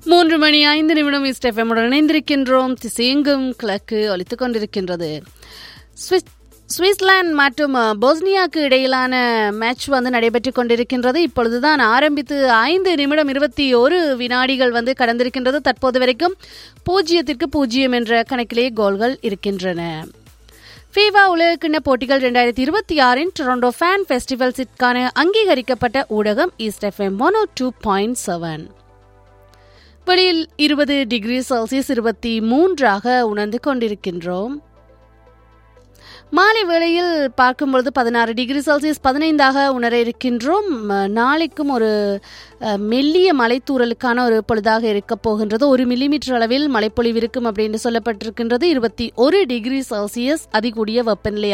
மூன்று மணி ஐந்து நிமிடம் இஸ்டெஃபமுடன் இணைந்திருக்கின்றோம் திசையெங்கும் கிழக்கு ஒலித்துக் கொண்டிருக்கின்றது சுவிஸ் சுவிட்சர்லாந்து மற்றும் போஸ்னியாக்கு இடையிலான மேட்ச் வந்து நடைபெற்றுக் கொண்டிருக்கின்றது இப்பொழுதுதான் ஆரம்பித்து ஐந்து நிமிடம் இருபத்தி ஒரு வினாடிகள் வந்து கடந்திருக்கின்றது தற்போது வரைக்கும் பூஜ்ஜியத்திற்கு பூஜ்ஜியம் என்ற கணக்கிலே கோல்கள் இருக்கின்றன ஃபீவா உலகக்கிண்ண போட்டிகள் ரெண்டாயிரத்தி இருபத்தி ஆறின் டொரண்டோ ஃபேன் ஃபெஸ்டிவல்ஸிற்கான அங்கீகரிக்கப்பட்ட ஊடகம் east FM one two point seven வெளியில் இருபது டிகிரி செல்சியஸ் இருபத்தி மூன்றாக உணர்ந்து கொண்டிருக்கின்றோம் மாலை வேளையில் பார்க்கும்பொழுது பதினாறு டிகிரி செல்சியஸ் பதினைந்தாக உணர இருக்கின்றோம் நாளைக்கும் ஒரு மெல்லிய மலைத்தூரலுக்கான ஒரு பொழுதாக இருக்க போகின்றது ஒரு மில்லிமீட்டர் அளவில் மழைப்பொழிவு இருக்கும் அப்படின்னு சொல்லப்பட்டிருக்கின்றது இருபத்தி ஒரு டிகிரி செல்சியஸ் அதிகூடிய வெப்பநிலை